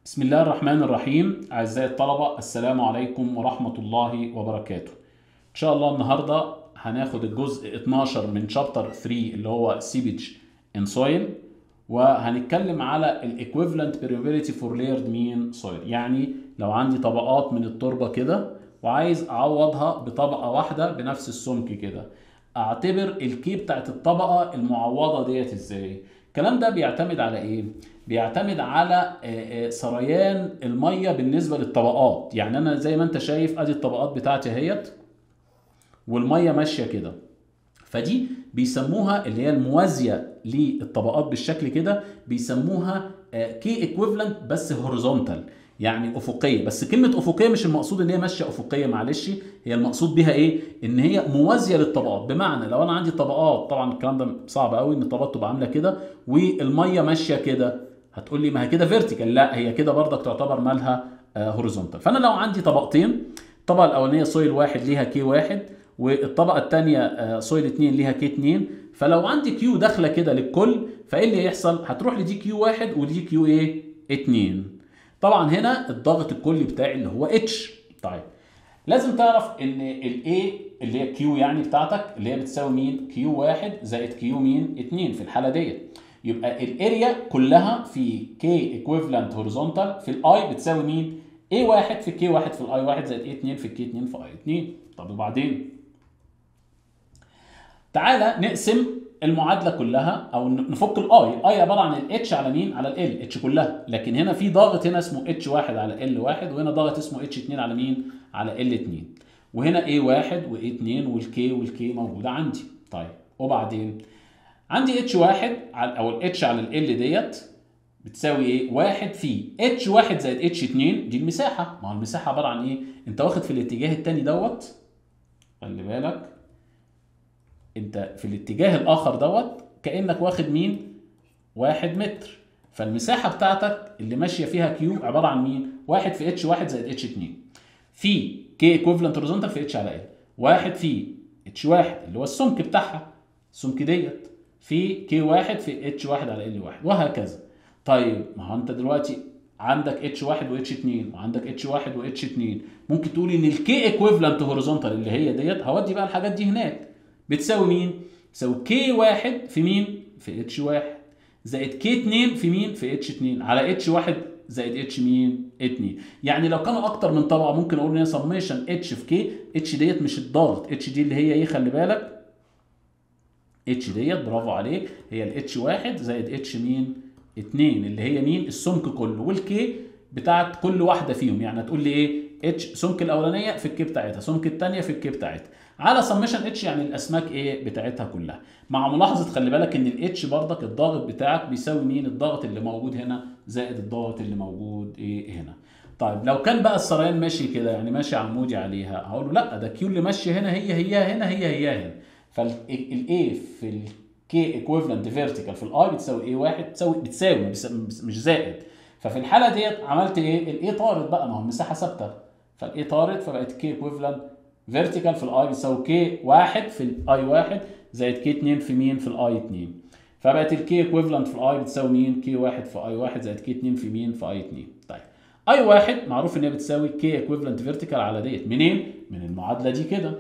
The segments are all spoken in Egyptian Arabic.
بسم الله الرحمن الرحيم أعزائي الطلبة السلام عليكم ورحمة الله وبركاته إن شاء الله النهاردة هناخد الجزء 12 من شابتر 3 اللي هو سيبج ان سويل وهنتكلم على الايكويفالنت permeability فور layered mean soil يعني لو عندي طبقات من التربة كده وعايز اعوضها بطبقة واحدة بنفس السمك كده اعتبر الكي بتاعت الطبقة المعوضة ديت ازاي الكلام ده بيعتمد على ايه بيعتمد على سريان الميه بالنسبه للطبقات يعني انا زي ما انت شايف ادي الطبقات بتاعتي اهيت والميه ماشيه كده فدي بيسموها اللي هي الموازيه للطبقات بالشكل كده بيسموها كي ايكويفالنت بس هوريزونتال يعني افقيه بس كلمه افقيه مش المقصود ان هي ماشيه افقيه معلش هي المقصود بيها ايه ان هي موازيه للطبقات بمعنى لو انا عندي طبقات طبعا الكلام ده صعب قوي ان الطبقات تبقى عامله كده والميه ماشيه كده هتقول لي ما هي كده فيرتيكال لا هي كده برضك تعتبر مالها هوريزونتال فانا لو عندي طبقتين الطبقه الاولانيه سويل واحد ليها كي واحد والطبقه الثانيه سويل 2 ليها كي 2 فلو عندي كيو داخله كده للكل فايه اللي هيحصل هتروح لدي كيو واحد ودي كيو ايه 2 طبعا هنا الضغط الكلي بتاعي اللي هو اتش طيب لازم تعرف ان الاي اللي هي كيو يعني بتاعتك اللي هي بتساوي مين كيو واحد زائد كيو مين 2 في الحاله ديت يبقى الاريا كلها في كي ايكويفالنت هوريزونتال في الاي بتساوي مين اي واحد في كي واحد في الاي واحد زائد اي 2 في كي 2 في اي 2 طب وبعدين تعالى نقسم المعادله كلها او نفك الاي الاي عباره عن الاتش على مين على ال اتش كلها لكن هنا في ضاغط هنا اسمه اتش واحد على ال واحد وهنا ضاغط اسمه اتش 2 على مين على ال 2 وهنا اي واحد واي 2 والكي والكي موجوده عندي طيب وبعدين عندي اتش واحد او الاتش على ال ديت بتساوي ايه؟ واحد في اتش واحد زائد اتش 2 دي المساحه ما هو المساحه عباره عن ايه؟ انت واخد في الاتجاه الثاني دوت خلي بالك انت في الاتجاه الاخر دوت كانك واخد مين؟ واحد متر فالمساحه بتاعتك اللي ماشيه فيها كيو عباره عن مين؟ واحد في اتش واحد زائد اتش 2 في كي ايكوفلنت هوريزونتال في اتش على ال واحد في اتش واحد اللي هو السمك بتاعها السمك ديت في كي واحد في اتش واحد على ال واحد وهكذا طيب ما هو انت دلوقتي عندك اتش واحد واتش 2 وعندك اتش واحد واتش 2 ممكن تقول ان الكي ايكويفالنت هوريزونتال اللي هي ديت هودي بقى الحاجات دي هناك بتساوي مين؟ بتساوي كي واحد في مين؟ في اتش واحد زائد كي 2 في مين؟ في اتش 2 على اتش واحد زائد اتش مين؟ 2 يعني لو كانوا اكتر من طبقه ممكن اقول ان هي سميشن اتش في كي اتش ديت مش الضغط اتش دي اللي هي ايه خلي بالك اتش ديت برافو عليك هي الاتش واحد زائد اتش مين 2 اللي هي مين السمك كله والكي بتاعت كل واحده فيهم يعني هتقول لي ايه اتش سمك الاولانيه في الكي بتاعتها سمك الثانيه في الكي بتاعتها على سميشن اتش يعني الاسماك ايه بتاعتها كلها مع ملاحظه خلي بالك ان الاتش برضك الضغط بتاعك بيساوي مين الضغط اللي موجود هنا زائد الضغط اللي موجود ايه هنا طيب لو كان بقى السريان ماشي كده يعني ماشي عمودي عليها هقول له لا ده كيو اللي ماشيه هنا هي هي هنا هي هي هنا فالاي في الكي ايكويفالنت فيرتيكال في الاي بتساوي اي واحد بتساوي بتساوي مش زائد ففي الحاله ديت عملت ايه؟ الاي طارت بقى ما هو المساحه ثابته فالاي طارت فبقت كي ايكويفالنت فيرتيكال في الاي بتساوي كي واحد في الاي واحد زائد كي 2 في مين في الاي 2 فبقت الكي ايكويفالنت في الاي بتساوي مين؟ كي واحد في اي واحد زائد كي 2 في مين في اي 2 طيب اي واحد معروف ان هي بتساوي كي ايكويفالنت فيرتيكال على ديت منين؟ من المعادله دي كده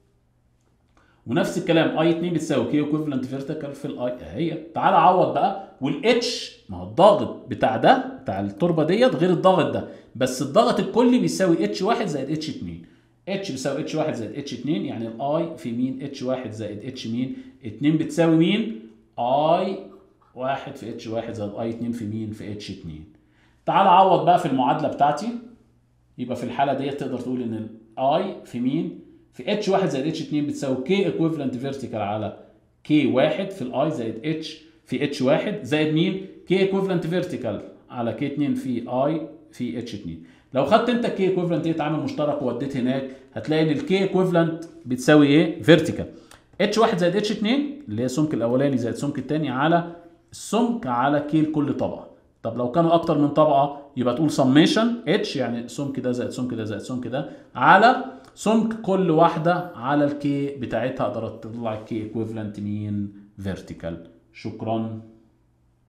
ونفس الكلام اي 2 بتساوي كي ايكويفالنت فيرتيكال في الاي اهي تعال عوض بقى والاتش ما هو الضغط بتاع ده بتاع التربه ديت غير الضغط ده بس الضغط الكلي بيساوي اتش 1 زائد اتش 2 اتش بيساوي اتش 1 زائد اتش 2 يعني الاي في مين اتش 1 زائد اتش مين 2 بتساوي مين اي 1 في اتش 1 زائد اي 2 في مين في اتش 2 تعال عوض بقى في المعادله بتاعتي يبقى في الحاله ديت تقدر تقول ان الاي في مين في اتش 1 زائد اتش 2 بتساوي كي ايكويفالنت فيرتيكال على كي 1 في الاي زائد اتش في اتش 1 زائد مين كي ايكويفالنت فيرتيكال على كي 2 في اي في اتش 2 لو خدت انت الكي ايكويفالنت ديت عامل مشترك ووديت هناك هتلاقي ان الكي ايكويفالنت بتساوي ايه فيرتيكال اتش 1 زائد اتش 2 اللي هي السمك الاولاني زائد السمك الثاني على السمك على كي لكل طبقه طب لو كانوا اكتر من طبقه يبقى تقول سميشن اتش يعني سمك ده زائد سمك ده زائد سمك ده على سمك كل واحده على الكي بتاعتها اقدر اطلع الكي ايكويفالنت مين فيرتيكال شكرا